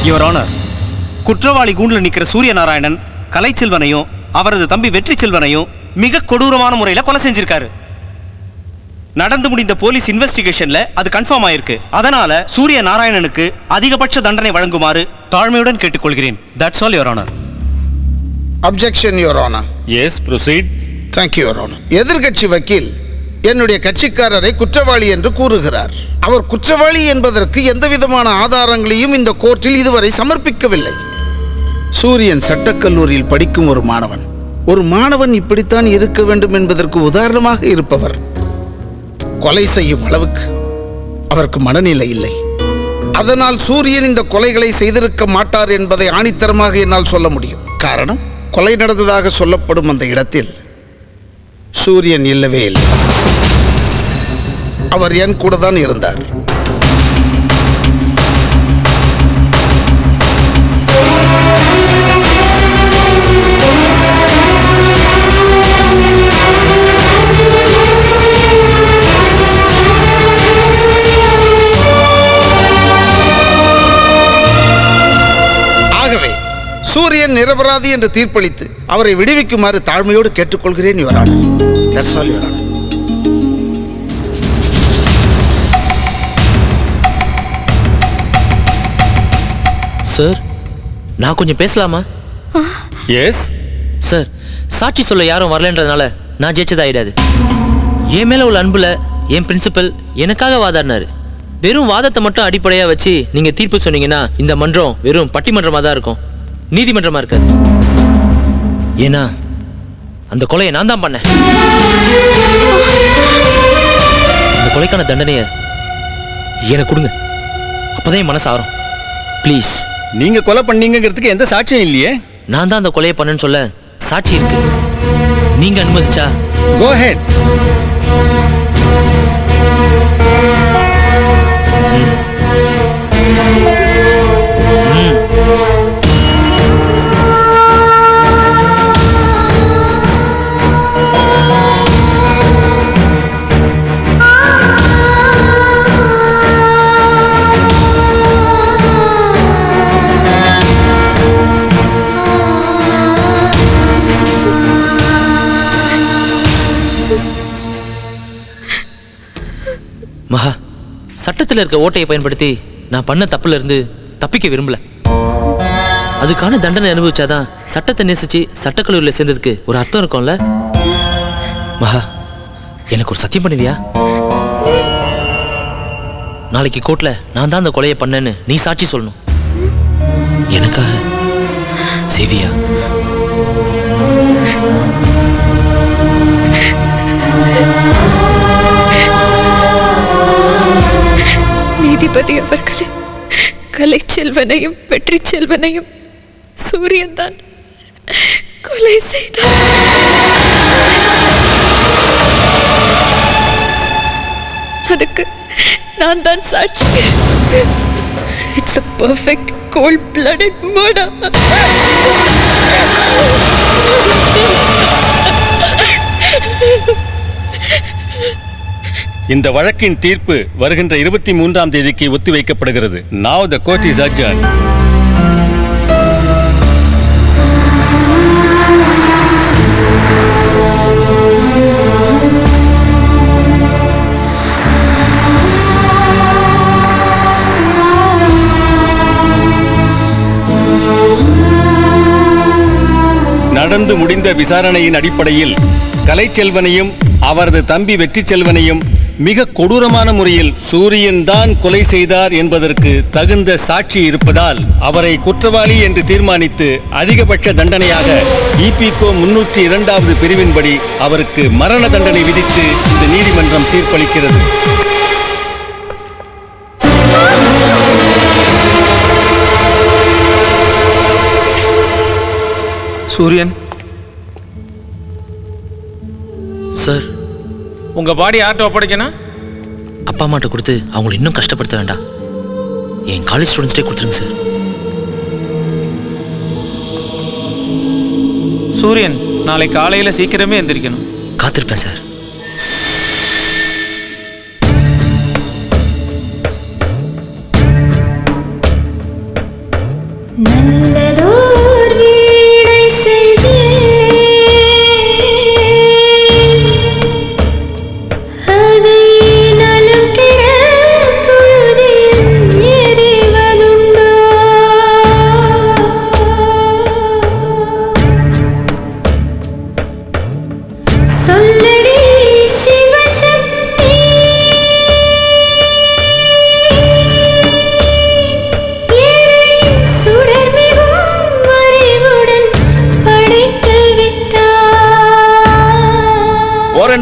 Your honour குற்றவாளி கூண்டில் நிற்கிற சூரிய நாராயணன் கலைச்செல்வனையும் அவரது தம்பி வெற்றி செல்வனையும் மிக கொடூரமான முறையில் கொலை செஞ்சிருக்காரு நடந்து முடிந்த போலீஸ் இன்வெஸ்டிகேஷன்ல அது கன்ஃபார்ம் ஆயிருக்கு அதனால சூரிய நாராயணனுக்கு அதிகபட்ச தண்டனை வழங்குமாறு தாழ்மையுடன் கேட்டுக்கொள்கிறேன் that's all your honour objection your honour yes proceed thank you your honour எதிர்கட்சி வக்கீல் என்னுடைய கட்சிக்காரரை குற்றவாளி என்று கூறுகிறார் அவர் குற்றவாளி என்பதற்கு எந்த விதமான ஆதாரங்களையும் இந்த கோர்ட்டில் இதுவரை சமர்ப்பிக்கவில்லை சூரியன் சட்டக்கல்லூரியில் படிக்கும் ஒரு மாணவன் ஒரு மாணவன் இப்படித்தான் இருக்க வேண்டும் என்பதற்கு உதாரணமாக இருப்பவர் கொலை செய்யும் அளவுக்கு அவருக்கு மனநிலை இல்லை அதனால் சூரியன் இந்த கொலைகளை செய்திருக்க மாட்டார் என்பதை ஆணித்தரமாக என்னால் சொல்ல முடியும் காரணம் கொலை நடந்ததாக சொல்லப்படும் அந்த இடத்தில் சூரியன் இல்லவே இல்லை அவர் என் கூட தான் இருந்தார் ஆகவே சூரியன் நிரபராதி என்று தீர்ப்பளித்து அவரை விடுவிக்குமாறு தாழ்மையோடு கேட்டுக்கொள்கிறேன் your honour that's all your honour sir நான் கொஞ்சம் பேசலாமா எஸ் சார் சாட்சி சொல்ல யாரும் வரலன்றதுனால நான் ஜெயிச்சதாயிடாது என் மேல உள்ள அன்புல என் பிரின்சிபல் எனக்காக வாதாடினாரு வெறும் வாதத்தை மட்டும் அடிப்படையா வச்சு நீங்க தீர்ப்பு சொன்னீங்கன்னா இந்த மன்றம் வெறும் பட்டிமன்றமா தான் இருக்கும் நீதிமன்றமா இருக்காது ஏன்னா அந்த கொலையை நான் தான் பண்ணேன் அந்த கொலைக்கான தண்டனையை எனக்கு கொடுங்க அப்பதான் என் மனசு ஆறும் ப்ளீஸ் நீங்க கொலை பண்ணீங்கிறதுக்கு எந்த சாட்சியம் இல்லையே நான் தான் அந்த கொலையை பண்ணேன்னு சொல்ல சாட்சி இருக்கு நீங்க அனுமதிச்சா கோ ஹெட் மகா சட்டத்தில் இருக்க ஓட்டையை பயன்படுத்தி நான் பண்ண தப்புல இருந்து தப்பிக்க விரும்பல அதுக்கான தண்டனை அனுபவிச்சாதான் சட்டத்தை நேசிச்சு சட்டக்கல்லூரியில் சேர்ந்ததுக்கு ஒரு அர்த்தம் இருக்கும்ல மகா எனக்கு ஒரு சத்தியம் பண்ணுவியா நாளைக்கு கோர்ட்ல நான் தான் அந்த கொலையை பண்ணேன்னு நீ சாட்சி சொல்லணும் எனக்காக சேவியா நீதிபதி அவர்களே கலைச்செல்வனையும் வெற்றி செல்வனையும் சூரியன் தான் கொலை செய்தார் அதுக்கு நான் தான் சாட்சி it's a perfect cold blooded murder இந்த வழக்கின் தீர்ப்பு வருகின்ற இருபத்தி மூன்றாம் தேதிக்கு ஒத்திவைக்கப்படுகிறது now the court is adjourned நடந்து முடிந்த விசாரணையின் அடிப்படையில் கலைச்செல்வனையும் அவரது தம்பி வெற்றி செல்வனையும் மிக கொடூரமான முறையில் சூரியன் தான் கொலை செய்தார் என்பதற்கு தகுந்த சாட்சி இருப்பதால் அவரை குற்றவாளி என்று தீர்மானித்து அதிகபட்ச தண்டனையாக இபிகோ முன்னூற்றி இரண்டாவது பிரிவின்படி அவருக்கு மரண தண்டனை விதித்து இந்த நீதிமன்றம் தீர்ப்பளிக்கிறது சூரியன் சார் உங்க பாடி யார்கிட்ட ஒப்படைக்கணும் அப்பா அம்மாட்ட கொடுத்து அவங்கள இன்னும் கஷ்டப்படுத்த வேண்டாம் என் காலேஜ் ஸ்டூடெண்ட்ஸ்டே கொடுத்துருங்க சார் சூரியன் நாளை காலையில சீக்கிரமே எந்திரிக்கணும் காத்திருப்பேன் sir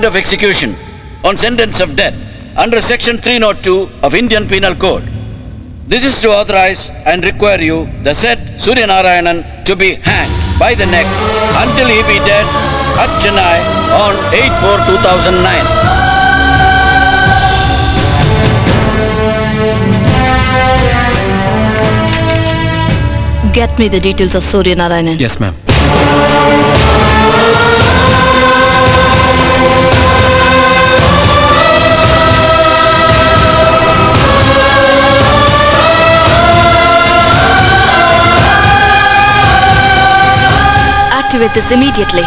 of execution on sentence of death under section 302 of Indian Penal Code. This is to authorize and require you, the said Surya Narayanan, to be hanged by the neck until he be dead at Chennai on 8-4-2009. Get me the details of Surya Narayanan. Yes ma'am Activate this immediately.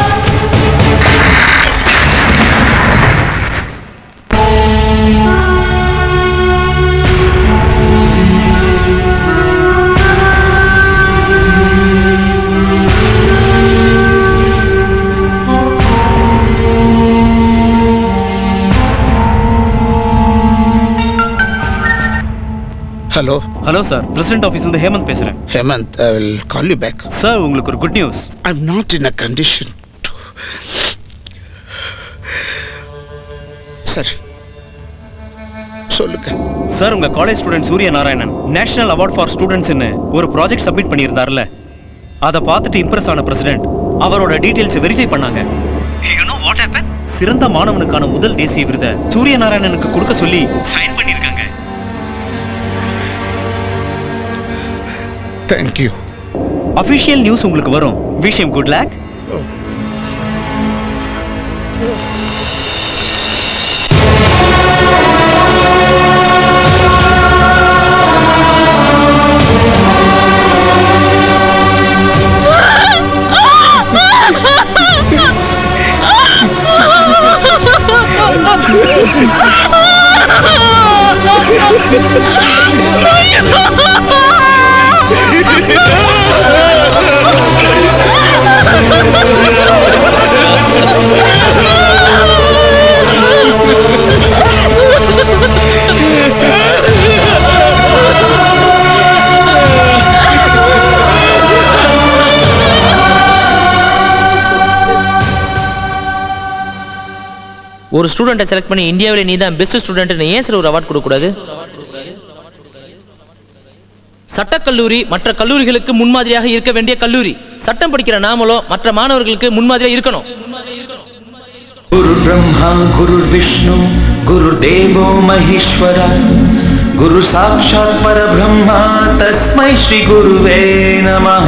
Hello hello sir president ஆஃபீஸ்லேருந்து ஹேமந்த் பேசுகிறேன் Hemant I will call you back sir உங்களுக்கு ஒரு good news I am not in a condition to சரி சொல்லுங்க sir உங்க college student Surya Narayanan national award for ஸ்டூடெண்ட்ஸ்னு ஒரு project submit பண்ணியிருந்தார்ல அதை பார்த்துட்டு இம்ப்ரெஸ் ஆன பிரசிடென்ட் அவரோட டீடைல்ஸ் வெரிஃபை பண்ணாங்க சிறந்த மாணவனுக்கான முதல் தேசிய விருதை சூரிய நாராயணனுக்கு கொடுக்க சொல்லி சைன் பண்ணியிருக்காங்க தேங்க்யூ அஃபிஷியல் நியூஸ் உங்களுக்கு வரும் விஷயம் குட் லேக் ஒரு ஸ்டூடெண்ட்டை செலக்ட் பண்ணி இந்தியாவிலே நீ தான் பெஸ்ட் ஸ்டூடெண்ட்னு ஏன் சார் ஒரு அவார்ட் கொடுக்கக்கூடாது சட்டக்கல்லூரி மற்ற கல்லூரிகளுக்கு முன்மாதிரியாக இருக்க வேண்டிய கல்லூரி சட்டம் படிக்கிற நாமளும் மற்ற மாணவர்களுக்கு முன்மாதிரியாக இருக்கணும் गुरुर्ब्रह्मा गुरुर्विष्णु गुरुर्देवो महेश्वर गुरु साक्षात् परब्रह्मा तस्मै श्री गुरुवे नमः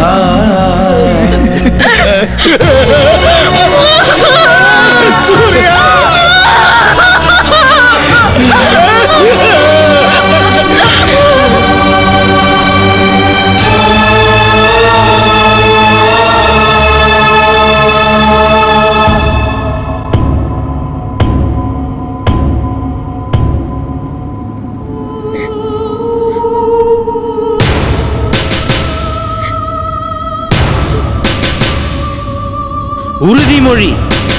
உறுதிமொழி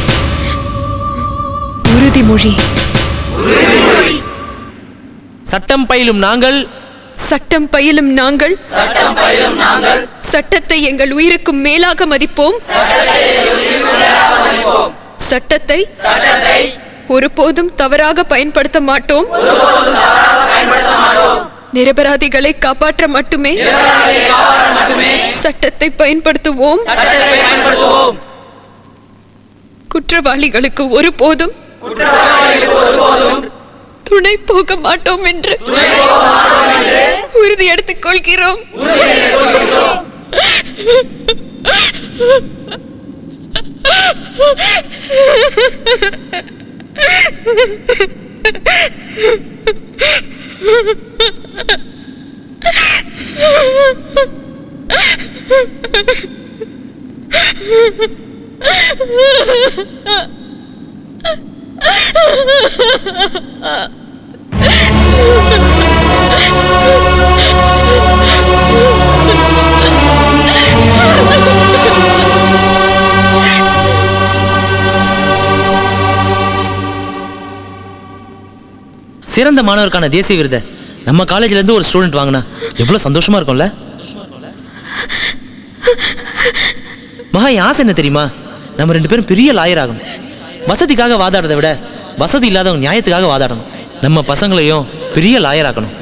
உறுதிமொழி சட்டம் பயிலும் நாங்கள் சட்டம் பயிலும் நாங்கள் சட்டத்தை எங்கள் உயிருக்கும் மேலாக மதிப்போம் சட்டத்தை ஒருபோதும் தவறாக பயன்படுத்த மாட்டோம் நிரபராதிகளை காப்பாற்ற மட்டுமே சட்டத்தை பயன்படுத்துவோம் குற்றவாளிகளுக்கு ஒருபோதும் துணை போக மாட்டோம் என்று உறுதி எடுத்துக் கொள்கிறோம் சிறந்த மாணவருக்கான தேசிய விருதை நம்ம காலேஜ்ல இருந்து ஒரு ஸ்டூடெண்ட் வாங்கினா எவ்வளவு சந்தோஷமா இருக்கும்ல மகா என் ஆசை என்ன தெரியுமா நம்ம ரெண்டு பேரும் பெரிய லாயர் ஆகணும் வசதிக்காக வாதாடுறதை விட வசதி இல்லாதவங்க நியாயத்துக்காக வாதாடணும் நம்ம பசங்களையும் பெரிய லாயர் ஆக்கணும்